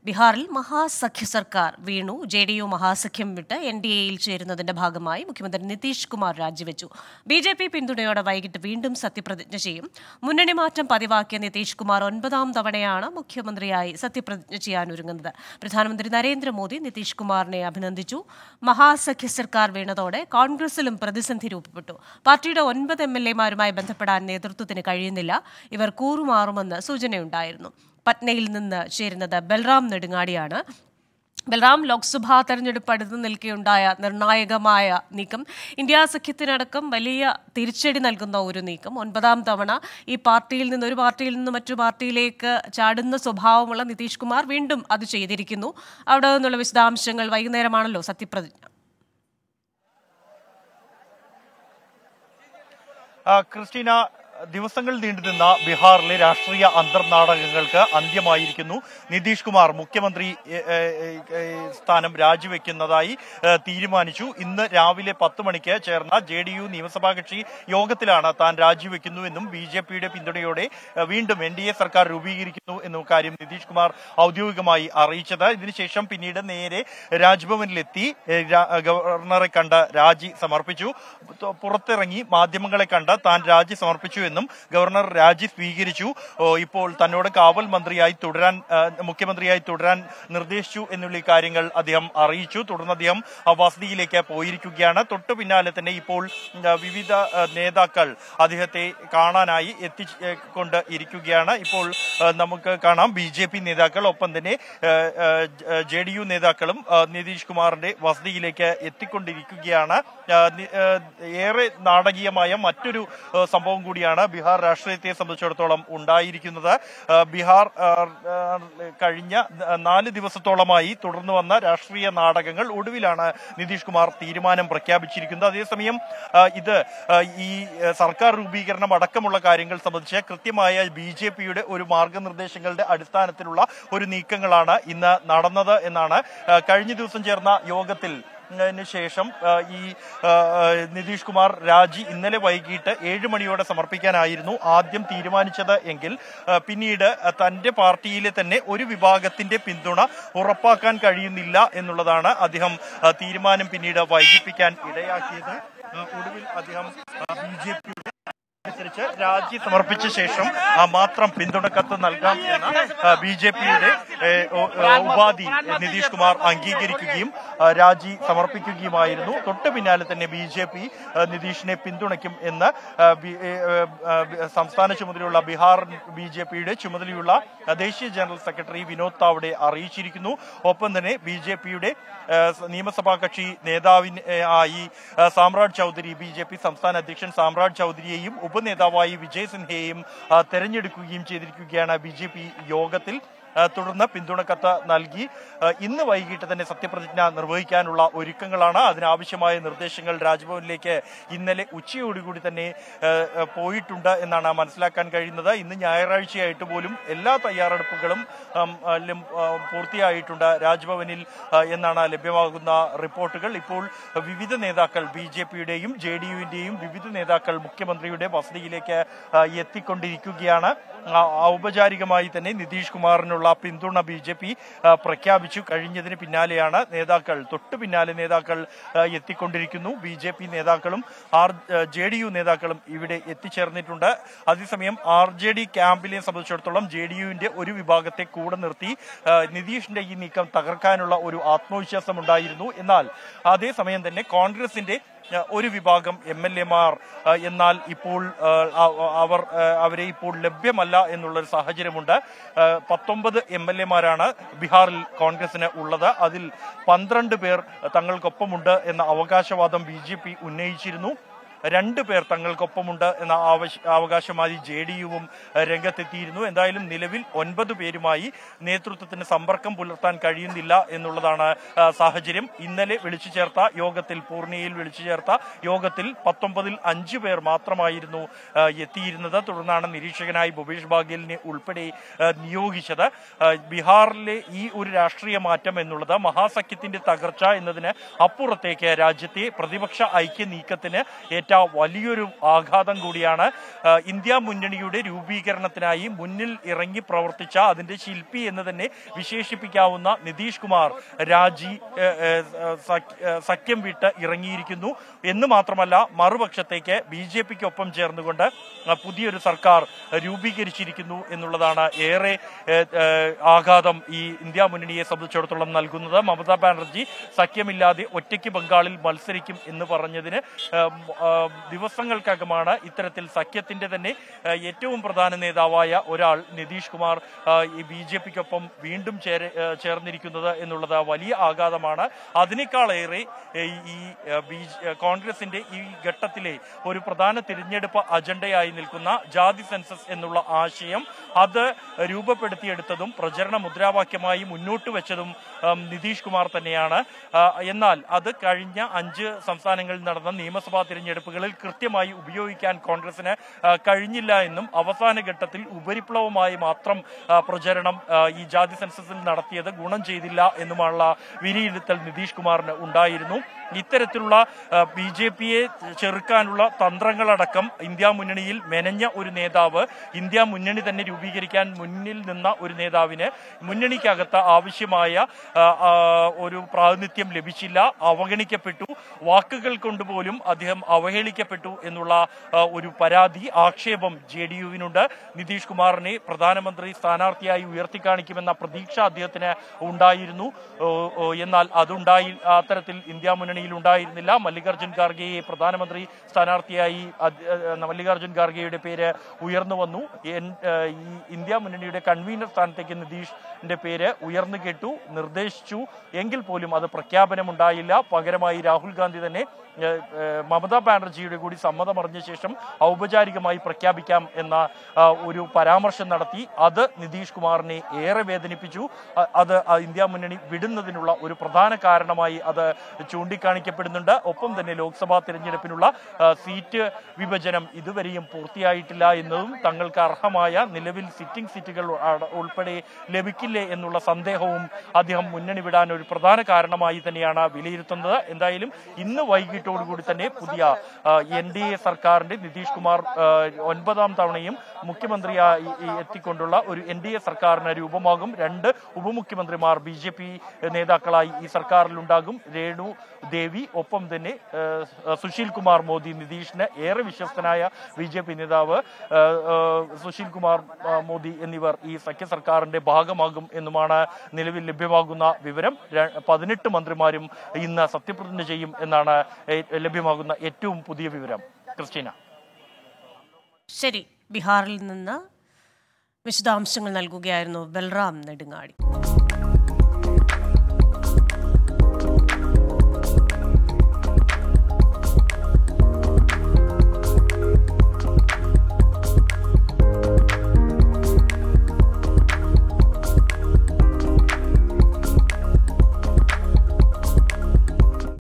ബീഹാറിൽ മഹാസഖ്യ സർക്കാർ വീണു ജെ ഡി യു മഹാസഖ്യം വിട്ട് എൻ ഡി എയിൽ ചേരുന്നതിന്റെ ഭാഗമായി മുഖ്യമന്ത്രി നിതീഷ് കുമാർ രാജിവെച്ചു ബി ജെ പി പിന്തുണയോടെ വൈകിട്ട് വീണ്ടും സത്യപ്രതിജ്ഞ ചെയ്യും മുന്നണി മാറ്റം പതിവാക്കിയ നിതീഷ് കുമാർ ഒൻപതാം തവണയാണ് മുഖ്യമന്ത്രിയായി സത്യപ്രതിജ്ഞ ചെയ്യാൻ ഒരുങ്ങുന്നത് പ്രധാനമന്ത്രി നരേന്ദ്രമോദി നിതീഷ് കുമാറിനെ അഭിനന്ദിച്ചു മഹാസഖ്യ സർക്കാർ വീണതോടെ കോൺഗ്രസിലും പ്രതിസന്ധി രൂപപ്പെട്ടു പാർട്ടിയുടെ ഒൻപത് എം എൽ എമാരുമായി ബന്ധപ്പെടാൻ നേതൃത്വത്തിന് കഴിയുന്നില്ല ഇവർ കൂറുമാറുമെന്ന് സൂചനയുണ്ടായിരുന്നു പട്നയിൽ നിന്ന് ചേരുന്നത് ബൽറാം നെടുങ്ങാടിയാണ് ബൽറാം ലോക്സഭാ തെരഞ്ഞെടുപ്പ് അടുത്ത് നിൽക്കെയുണ്ടായ നിർണായകമായ നീക്കം ഇന്ത്യ സഖ്യത്തിനടക്കം വലിയ തിരിച്ചടി നൽകുന്ന ഒരു നീക്കം ഒൻപതാം തവണ ഈ പാർട്ടിയിൽ നിന്ന് ഒരു പാർട്ടിയിൽ നിന്ന് മറ്റു പാർട്ടിയിലേക്ക് ചാടുന്ന സ്വഭാവമുള്ള നിതീഷ് കുമാർ വീണ്ടും അത് ചെയ്തിരിക്കുന്നു അവിടെ നിന്നുള്ള വിശദാംശങ്ങൾ വൈകുന്നേരമാണല്ലോ സത്യപ്രതിജ്ഞ ആ, ക്രിസ്റ്റീന ദിവസങ്ങൾ നീണ്ടുനിന്ന ബീഹാറിലെ രാഷ്ട്രീയ അന്തർനാടകങ്ങൾക്ക് അന്ത്യമായിരിക്കുന്നു നിതീഷ് കുമാർ മുഖ്യമന്ത്രി എ, എ, എ, സ്ഥാനം രാജിവെക്കുന്നതായി എ, തീരുമാനിച്ചു ഇന്ന് രാവിലെ പത്ത് മണിക്ക് ചേർന്ന ജെ ഡി യു നിയമസഭാ കക്ഷി യോഗത്തിലാണ് താൻ രാജിവെക്കുന്നുവെന്നും ബി ജെ പിയുടെ പിന്തുണയോടെ എ, വീണ്ടും എൻ ഡി എ സർക്കാർ രൂപീകരിക്കുന്നു എന്നും കാര്യം നിതീഷ് കുമാർ ഔദ്യോഗികമായി അറിയിച്ചത് ഇതിനുശേഷം പിന്നീട് നേരെ രാജ്ഭവനിലെത്തി എ, രാ- ഗവർണറെ കണ്ട് രാജി സമർപ്പിച്ചു ത- പുറത്തിറങ്ങി മാധ്യമങ്ങളെ കണ്ട് താൻ രാജി സമർപ്പിച്ചു എന്നും ഗവർണർ രാജി സ്വീകരിച്ചു ഓ, ഇപ്പോൾ തന്നോട് കാവൽ മന്ത്രിയായി തുടരാൻ ആ, മുഖ്യമന്ത്രിയായി തുടരാൻ നിർദ്ദേശിച്ചു എന്നുള്ള ഈ കാര്യങ്ങൾ അദ്ദേഹം അറിയിച്ചു തുടർന്ന് അദ്ദേഹം ആ വസതിയിലേക്ക് പോയിരിക്കുകയാണ് തൊട്ടു പിന്നാലെ തന്നെ ഇപ്പോൾ ഉം, ആ, വിവിധ ആ, നേതാക്കൾ അദ്ദേഹത്തെ കാണാനായി എത്തിക്കൊണ്ട് ഇരിക്കുകയാണ് ഇപ്പോൾ ആ, നമുക്ക് കാണാം ബി ജെ പി നേതാക്കൾ ഒപ്പം തന്നെ ജെ ഡി യു നേതാക്കളും ആ, നിതീഷ് കുമാറിന്റെ വസതിയിലേക്ക് എത്തിക്കൊണ്ടിരിക്കുകയാണ് ആ, നി- ആ, ഏറെ നാടകീയമായ മറ്റൊരു ആ, സംഭവം കൂടിയാണ് ബീഹാർ രാഷ്ട്രീയത്തെ സംബന്ധിച്ചിടത്തോളം ഉണ്ടായിരിക്കുന്നത് ആ, ബീഹാർ ആ, ആ, കഴിഞ്ഞ നാല് ദിവസത്തോളമായി തുടർന്നു വന്ന രാഷ്ട്രീയ നാടകങ്ങൾ ഒടുവിലാണ് നിതീഷ് കുമാർ തീരുമാനം പ്രഖ്യാപിച്ചിരിക്കുന്നത് അതേസമയം ആ, ഇത് ആ, ഈ ആ, സർക്കാർ രൂപീകരണം അടക്കമുള്ള കാര്യങ്ങൾ സംബന്ധിച്ച് കൃത്യമായ ബി ജെ പിയുടെ ഒരു മാർഗനിർദ്ദേശങ്ങളുടെ അടിസ്ഥാനത്തിലുള്ള ഒരു നീക്കങ്ങളാണ് ഇന്ന് നടന്നത് എന്നാണ് ആ, കഴിഞ്ഞ ദിവസം ചേർന്ന യോഗത്തിൽ ന് ശേഷം ആ, ഈ ആ, ആ, നിതീഷ് കുമാർ രാജി ഇന്നലെ വൈകിട്ട് ഏഴ് മണിയോടെ സമർപ്പിക്കാനായിരുന്നു ആദ്യം തീരുമാനിച്ചത് എങ്കിൽ ആ, പിന്നീട് ആ, തന്റെ പാർട്ടിയിലെ തന്നെ ഒരു വിഭാഗത്തിന്റെ പിന്തുണ ഉറപ്പാക്കാൻ കഴിയുന്നില്ല എന്നുള്ളതാണ് അദ്ദേഹം ആ, തീരുമാനം പിന്നീട് വൈകിപ്പിക്കാൻ ഇടയാക്കിയത് ആ, ഒടുവിൽ അദ്ദേഹം ബി ജെ പിയുടെ അനുസരിച്ച് രാജി സമർപ്പിച്ച ശേഷം ആ, മാത്രം പിന്തുണക്കത്ത് നൽകാം എന്ന ബി ജെ പിയുടെ ഉപാധി നിതീഷ് കുമാർ അംഗീകരിക്കുകയും ആ, രാജി സമർപ്പിക്കുകയുമായിരുന്നു തൊട്ടു പിന്നാലെ തന്നെ ബി ജെ പി നിതീഷിനെ പിന്തുണയ്ക്കും എന്ന് ആ, ബി- ഏ, ഏ, ആ, ബി- സംസ്ഥാന ചുമതലയുള്ള ബീഹാർ ബി ജെ പിയുടെ ചുമതലയുള്ള ആ, ദേശീയ ജനറൽ സെക്രട്ടറി വിനോദ് താവ്ഡെ അറിയിച്ചിരിക്കുന്നു ഒപ്പം തന്നെ ബി ജെ പിയുടെ നിയമസഭാ കക്ഷി നേതാവിന് ഏ, ആയി ആ, Samrat Choudhary B J P സംസ്ഥാന അധ്യക്ഷൻ സാമ്രാജ് ചൌധരിയെയും ഉപനേതാവായി വിജയ് സിൻഹയെയും ആ, തെരഞ്ഞെടുക്കുകയും ചെയ്തിരിക്കുകയാണ് ബി ജെ പി യോഗത്തിൽ ആ, തുടർന്ന് പിന്തുണക്കത്ത് നൽകി ആ, ഇന്ന് വൈകിട്ട് തന്നെ സത്യപ്രതിജ്ഞ നിർവഹിക്കാനുള്ള ഒരുക്കങ്ങളാണ് അതിനാവശ്യമായ നിർദ്ദേശങ്ങൾ രാജ്ഭവനിലേക്ക് ഇന്നലെ ഉച്ചയോടുകൂടി തന്നെ ആ, ആ, പോയിട്ടുണ്ട് എന്നാണ് മനസ്സിലാക്കാൻ കഴിയുന്നത് ഇന്ന് ഞായറാഴ്ചയായിട്ട് പോലും എല്ലാ തയ്യാറെടുപ്പുകളും ആം, ആ, ലം- ആ, പൂർത്തിയായിട്ടുണ്ട് രാജ്ഭവനിൽ ആ, എന്നാണ് ലഭ്യമാകുന്ന റിപ്പോർട്ടുകൾ ഇപ്പോൾ വിവിധ നേതാക്കൾ ബി ജെ പിയുടെയും ജെ ഡി യുവിന്റെയും വിവിധ നേതാക്കൾ മുഖ്യമന്ത്രിയുടെ വസതിയിലേക്ക് ആ, എത്തിക്കൊണ്ടിരിക്കുകയാണ് ആ, ഔപചാരികമായി തന്നെ നിതീഷ് കുമാറിനുള്ള പിന്തുണ ബി ജെ പി പ്രഖ്യാപിച്ചു കഴിഞ്ഞതിന് പിന്നാലെയാണ് നേതാക്കൾ തൊട്ടു പിന്നാലെ നേതാക്കൾ ആ, എത്തിക്കൊണ്ടിരിക്കുന്നു ബി ജെ പി നേതാക്കളും ആർ ജെ ഡി യു നേതാക്കളും ഇവിടെ എത്തിച്ചേർന്നിട്ടുണ്ട് അതേസമയം ആർ ജെ ഡി ക്യാമ്പിനെ സംബന്ധിച്ചിടത്തോളം ജെ ഡി യുവിന്റെ ഒരു വിഭാഗത്തെ കൂടെ നിർത്തി ആ, നിതീഷിന്റെ ഈ നീക്കം തകർക്കാനുള്ള ഒരു ആത്മവിശ്വാസം ഉണ്ടായിരുന്നു എന്നാൽ അതേസമയം തന്നെ കോൺഗ്രസിന്റെ ആ, ഒരു വിഭാഗം എം എൽ എമാർ എന്നാൽ ഇപ്പോൾ ആ, അ- അവർ ആ, അവരെ ഇപ്പോൾ ലഭ്യമല്ല എന്നുള്ളൊരു സാഹചര്യമുണ്ട് ആ, പത്തൊമ്പത് എം എൽ എമാരാണ് ബീഹാറിൽ കോൺഗ്രസിന് ഉള്ളത് അതിൽ പന്ത്രണ്ട് പേർ തങ്ങൾക്കൊപ്പമുണ്ട് എന്ന അവകാശവാദം ബി ജെ പി ഉന്നയിച്ചിരുന്നു രണ്ട് പേർ തങ്ങൾക്കൊപ്പമുണ്ട് എന്ന ആവശ്യ അവകാശമായി ജെ ഡി യുവും രംഗത്തെത്തിയിരുന്നു എന്തായാലും നിലവിൽ ഒൻപത് പേരുമായി നേതൃത്വത്തിന് സമ്പർക്കം പുലർത്താൻ കഴിയുന്നില്ല എന്നുള്ളതാണ് ആ, സാഹചര്യം ഇന്നലെ വിളിച്ചു ചേർത്ത യോഗത്തിൽ പൂർണിയയിൽ വിളിച്ചു ചേർത്ത യോഗത്തിൽ പത്തൊമ്പതിൽ അഞ്ചു പേർ മാത്രമായിരുന്നു ആ, എത്തിയിരുന്നത് തുടർന്നാണ് നിരീക്ഷകനായി ഭൂപേഷ് ബാഗേലിനെ ഉൾപ്പെടെ ആ, നിയോഗിച്ചത് ആ, ബീഹാറിലെ ഈ ഒരു രാഷ്ട്രീയ മാറ്റം എന്നുള്ളത് മഹാസഖ്യത്തിന്റെ തകർച്ച എന്നതിന് അപ്പുറത്തേക്ക് രാജ്യത്തെ പ്രതിപക്ഷ ഐക്യ നീക്കത്തിന് ഏറ്റവും ഏറ്റ വലിയൊരു ആഘാതം കൂടിയാണ് ആ, ഇന്ത്യ മുന്നണിയുടെ രൂപീകരണത്തിനായി മുന്നിൽ ഇറങ്ങി പ്രവർത്തിച്ച അതിന്റെ ശില്പി എന്ന് തന്നെ വിശേഷിപ്പിക്കാവുന്ന നിതീഷ് കുമാർ രാജി ഏ, ഏ, സഖ്യ- ഏ, സഖ്യം വിട്ട് ഇറങ്ങിയിരിക്കുന്നു എന്ന് മാത്രമല്ല മറുപക്ഷത്തേക്ക് ബി ജെ പിക്കൊപ്പം ചേർന്നുകൊണ്ട് ആ, പുതിയൊരു സർക്കാർ രൂപീകരിച്ചിരിക്കുന്നു എന്നുള്ളതാണ് ഏറെ ഏ, ഏ, ആഘാതം ഈ ഇന്ത്യ മുന്നണിയെ സംബന്ധിച്ചിടത്തോളം നൽകുന്നത് മമതാ ബാനർജി സഖ്യമില്ലാതെ ഒറ്റയ്ക്ക് ബംഗാളിൽ മത്സരിക്കും എന്ന് പറഞ്ഞതിന് ആ, ആ, ദിവസങ്ങൾക്കകമാണ് ഇത്തരത്തിൽ സഖ്യത്തിന്റെ തന്നെ ആ, ഏറ്റവും പ്രധാന നേതാവായ ഒരാൾ നിതീഷ് കുമാർ ആ, ഈ ബി ജെ പിക്കൊപ്പം വീണ്ടും ചേര- ആ, ചേർന്നിരിക്കുന്നത് എന്നുള്ളത് വലിയ ആഘാതമാണ് അതിനേക്കാളേറെ ഏ, ഈ ആ, ബി ജെ- ആ, കോൺഗ്രസിന്റെ ഈ ഘട്ടത്തിലെ ഒരു പ്രധാന തിരഞ്ഞെടുപ്പ് അജണ്ടയായി നിൽക്കുന്ന ജാതി സെൻസസ് എന്നുള്ള ആശയം അത് രൂപപ്പെടുത്തിയെടുത്തതും പ്രചരണ മുദ്രാവാക്യമായി മുന്നോട്ട് വെച്ചതും ഉം, നിതീഷ് കുമാർ തന്നെയാണ് ആ, എന്നാൽ അത് കഴിഞ്ഞ അഞ്ച് സംസ്ഥാനങ്ങളിൽ നടന്ന നിയമസഭാ തിരഞ്ഞെടുപ്പുകളിൽ കൃത്യമായി ഉപയോഗിക്കാൻ കോൺഗ്രസിന് ആ, കഴിഞ്ഞില്ല എന്നും അവസാന ഘട്ടത്തിൽ ഉപരിപ്ലവമായി മാത്രം ആ, പ്രചരണം ആ, ഈ ജാതി സെൻസസിൽ നടത്തിയത് ഗുണം ചെയ്തില്ല എന്നുമുള്ള വിലയിരുത്തൽ നിതീഷ് കുമാറിന് ഉണ്ടായിരുന്നു ഇത്തരത്തിലുള്ള ബി ജെ പിയെ ചെറുക്കാനുള്ള തന്ത്രങ്ങളടക്കം ഇന്ത്യ മുന്നണിയിൽ മെനഞ്ഞ ഒരു നേതാവ് ഇന്ത്യ മുന്നണി തന്നെ രൂപീകരിക്കാൻ മുന്നിൽ നിന്ന ഒരു നേതാവിന് മുന്നണിക്കകത്ത് ആവശ്യമായ ആ, ആ, ഒരു പ്രാതിനിധ്യം ലഭിച്ചില്ല അവഗണിക്കപ്പെട്ടു വാക്കുകൾ കൊണ്ടുപോലും അദ്ദേഹം അവഹേളിക്കപ്പെട്ടു എന്നുള്ള ആ, ഒരു പരാതി ആക്ഷേപം ജെ ഡി യുവിനുണ്ട് നിതീഷ് കുമാറിനെ പ്രധാനമന്ത്രി സ്ഥാനാർത്ഥിയായി ഉയർത്തിക്കാണിക്കുമെന്ന പ്രതീക്ഷ അദ്ദേഹത്തിന് ഉണ്ടായിരുന്നു ഓ, ഓ, എന്നാൽ അതുണ്ടായി അത്തരത്തിൽ ഇന്ത്യ മുന്നണിയിൽ ഉണ്ടായിരുന്നില്ല മല്ലികാർജ്ജുൻ ഖാർഗെയെ പ്രധാനമന്ത്രി സ്ഥാനാർത്ഥിയായി അത്- ഏഹ് മല്ലികാർജ്ജുൻ ഖാർഗെയുടെ പേര് ഉയർന്നു വന്നു എൻ- ഏഹ് ഈ ഇന്ത്യ മുന്നണിയുടെ കൺവീനർ സ്ഥാനത്തേക്ക് നിതീഷിന്റെ പേര് ഉയർന്നു കേട്ടു നിർദ്ദേശിച്ചു എങ്കിൽ പോലും അത് പ്രഖ്യാപനമുണ്ടായില്ല പകരമായി രാഹുൽ ഗാന്ധി തന്നെ ഏഹ്, ഏഹ്, മമതാ ബാനർജിയുടെ കൂടി സമ്മതമറിഞ്ഞ ശേഷം ഔപചാരികമായി പ്രഖ്യാപിക്കാം എന്ന ആ, ഒരു പരാമർശം നടത്തി അത് നിതീഷ് കുമാറിനെ ഏറെ വേദനിപ്പിച്ചു അ- അത് ആ ഇന്ത്യ മുന്നണി വിടുന്നതിനുള്ള ഒരു പ്രധാന കാരണമായി അത് ചൂണ്ടിക്കാണിക്കപ്പെടുന്നുണ്ട് ഒപ്പം തന്നെ ലോക്സഭാ തിരഞ്ഞെടുപ്പിനുള്ള ആ, സീറ്റ് വിഭജനം ഇതുവരെയും പൂർത്തിയായിട്ടില്ല എന്നതും തങ്ങൾക്ക് അർഹമായ നിലവിൽ സിറ്റിംഗ് സീറ്റുകൾ അട- ഉൾപ്പെടെ ലഭിക്കില്ലേ എന്നുള്ള സന്ദേഹവും അദ്ദേഹം മുന്നണി വിടാൻ ഒരു പ്രധാന കാരണമായി തന്നെയാണ് വിലയിരുത്തുന്നത് എന്തായാലും ഇന്ന് വൈകിട്ടോടുകൂടി തന്നെ പുതിയ എൻ ഡി എ സർക്കാരിന്റെ നിതീഷ് കുമാർ ആ, ഒൻപതാം തവണയും മുഖ്യമന്ത്രിയായി ഈ എത്തിക്കൊണ്ടുള്ള ഒരു എൻ ഡി എ സർക്കാരിന് രൂപമാകും രണ്ട് ഉപമുഖ്യമന്ത്രിമാർ ബി ജെ പി നേതാക്കളായി ഈ സർക്കാരിലുണ്ടാകും രേണു ദേവി ഒപ്പം തന്നെ ആ, സുശീൽ കുമാർ മോദി നിതീഷിന് ഏറെ വിശ്വസ്തനായ ബി ജെ പി നേതാവ് ആ, ആ, സുശീൽ കുമാർ ആ, മോദി എന്നിവർ ഈ സഖ്യ സർക്കാരിന്റെ ഭാഗമാകും എന്നുമാണ് നിലവിൽ ലഭ്യമാകുന്ന വിവരം ര- പതിനെട്ട് മന്ത്രിമാരും ഇന്ന് സത്യപ്രതിജ്ഞ ചെയ്യും എന്നാണ് ഏ- ലഭ്യമാകുന്ന ഏറ്റവും പുതിയ വിവരം ക്രിസ്റ്റീന ശരി ബീഹാറിൽ നിന്ന് വിശദാംശങ്ങൾ നൽകുകയായിരുന്നു ബൽറാം നെടുങ്ങാടി